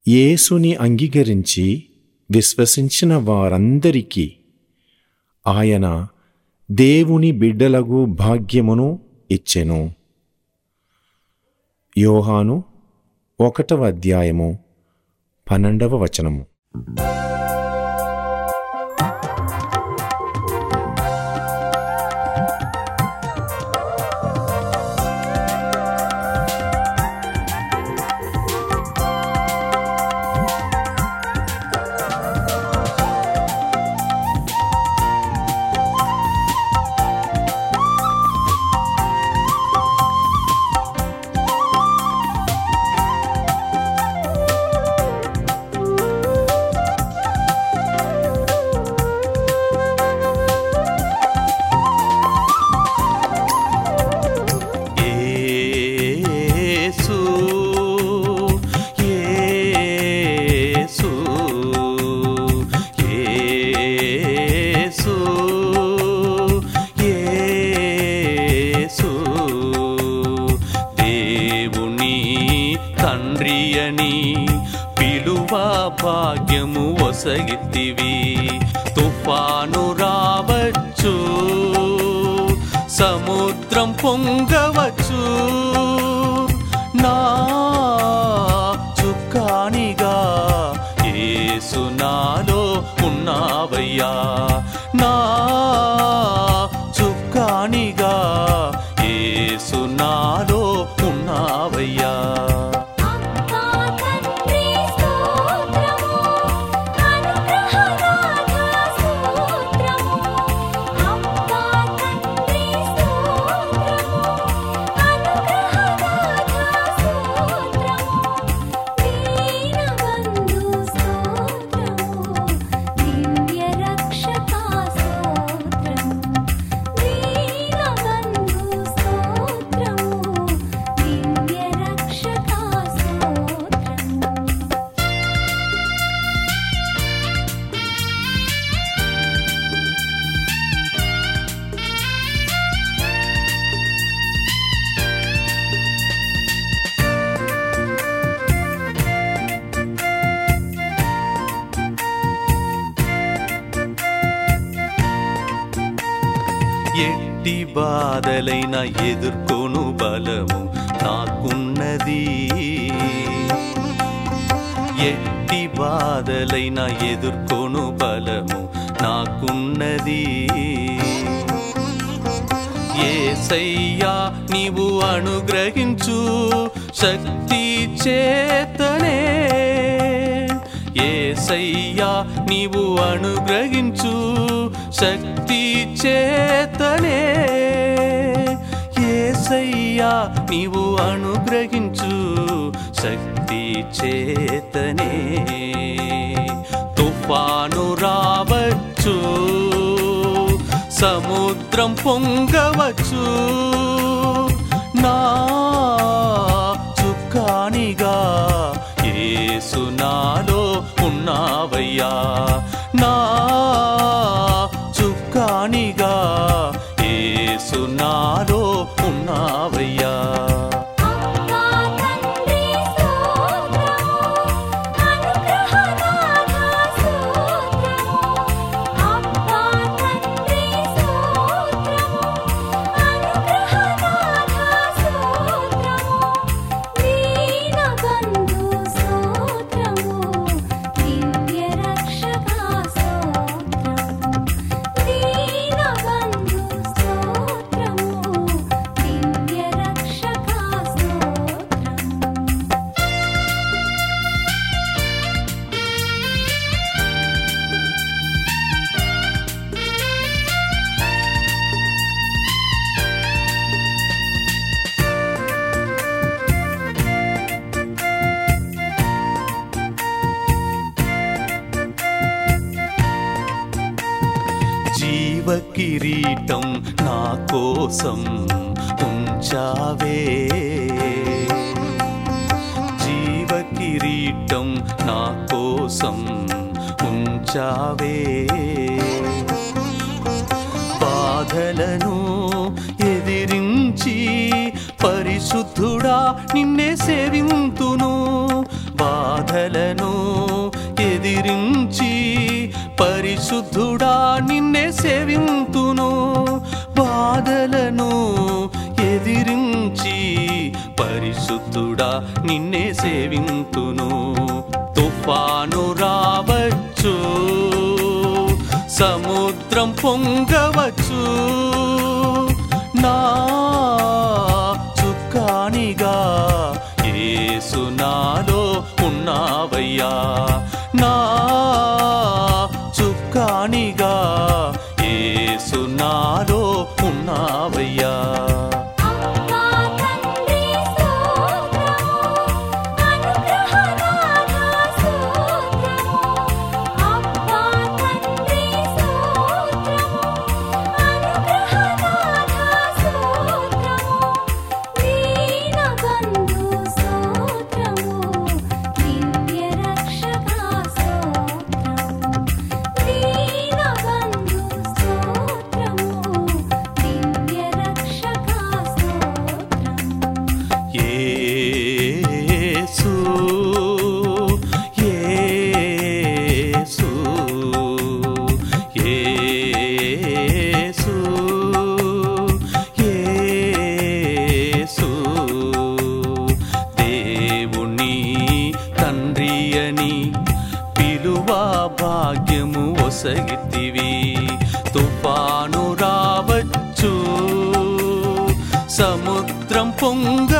యేసుని అంగీకరించి విశ్వసించిన వారందరికీ ఆయన దేవుని బిడ్డలగు భాగ్యమును ఇచ్చెను యోహాను ఒకటవ అధ్యాయము పన్నెండవ వచనము యేసు యేసు యేసు యేసు దేవుని తండ్రి అని పిలువ భాగ్యము ఒసగితివి తుఫాను రావచ్చు సముద్రం పొంగవచ్చు నా చుక్కానిగా యేసు నాలో ఉన్నావయ్యా నా చుక్కానిగా యేసు నాలో ఉన్నావయ్యా అమ్మా తండ్రి స్తోత్రము అనుగ్రహనాథ స్తోత్రము అమ్మా తండ్రి స్తోత్రము అనుగ్రహనాథ స్తోత్రము దీనబంధు స్తోత్రము దివ్య రక్షక స్తోత్రము దీనబంధు స్తోత్రము దివ్య రక్షక స్తోత్రము ఎట్టి బాధలైన ఎదుర్కొను బలము నాకున్నది ఎట్టి బాధలైన ఎదుర్కొను బలము నాకున్నది ఏసయ్యా నీవు అనుగ్రహించు శక్తి చేతనే ఏసయ్యా నీవు అనుగ్రహించు శక్తి చేతనే ఏసయ్యా నీవు అనుగ్రహించు శక్తి చేతనే తుఫాను రావచ్చు సముద్రం పొంగవచ్చు నా చుక్కానిగా యేసు నాలో ఉన్నావయ్యా నా చుక్కానిగా యేసు నాలో ఉన్నావయ్యా అమ్మా తండ్రి స్తోత్రము అనుగ్రహనాథ స్తోత్రము అమ్మా తండ్రి స్తోత్రము అనుగ్రహనాథ స్తోత్రము దీనబంధు స్తోత్రము దివ్య రక్షక స్తోత్రము దీనబంధు స్తోత్రము దివ్య రక్షక స్తోత్రము జీవ కిరీటం నా కోసం ఉంచావే జీవ కిరీటం నా కోసం ఉంచావే బాధలను ఎదిరించి పరిశుద్ధుడా నిన్నే సేవింతును బాధలను ఎదిరించి పరిశుద్ధుడా నిన్నే సేవింతును బాధలను ఎదిరించి పరిశుద్ధుడా నిన్నే సేవింతును తుఫాను రావచ్చు సముద్రం పొంగవచ్చు నా చుక్కానిగా ఏసు నాలో ఉన్నావయ్యా నా చుక్కానిగా ఏసు నాలో ఉన్నావయ్యా అమ్మా తండ్రి స్తోత్రము అనుగ్రహనాథ స్తోత్రము అమ్మా తండ్రి స్తోత్రము అనుగ్రహనాథ స్తోత్రము దీనబంధు స్తోత్రము దివ్య రక్షక స్తోత్రము దీనబంధు స్తోత్రము దివ్య రక్షక స్తోత్రము యేసు యేసు యేసు యేసు దేవుని తండ్రి అని పిలువా భాగ్యము ఒసగితివి తుఫాను రావచ్చు సముద్రం పొంగ